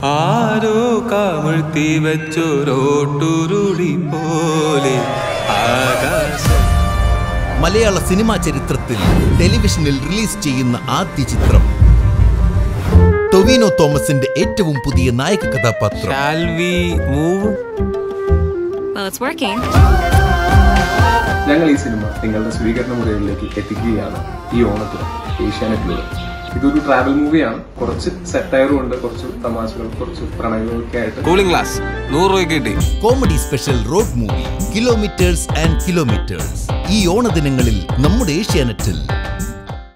ആരോ കമിഴ്ത്തി വെച്ചൊരോട്ടുരുളി പോലെ ആകാശം മലയാള സിനിമാ ചരിത്രത്തിൽ ടെലിവിഷനിൽ റിലീസ് ചെയ്യുന്ന ആദ്യ ചിത്രം ടൊവിനോ തോമസിന്റെ ഏറ്റവും പുതിയ നായക കഥാപാത്രം shall we move Well, it's working. ഞങ്ങൾ ഈ സിനിമ നിങ്ങളുടെ സ്വീകരണ മുറികളിലേക്ക് എത്തിക്കുകയാണ് ഈ ഓണത്തിന് ഏഷ്യാനെറ്റിലൂടെ ഇതൊരു ട്രാവൽ മൂവിയാണ് കുറച്ച് സെറ്റയറും ഉണ്ട് കുറച്ച് തമാശകൾ കുറച്ച് പ്രണയങ്ങളൊക്കെ ആയിട്ട് കൂളിംഗ് ഗ്ലാസ് നൂറ് രൂപയ്ക്ക് കിട്ടി comedy special road movie kilometres and kilometres ഈ ഓണദിനങ്ങളിൽ നമ്മുടെ ഏഷ്യാനെറ്റിൽ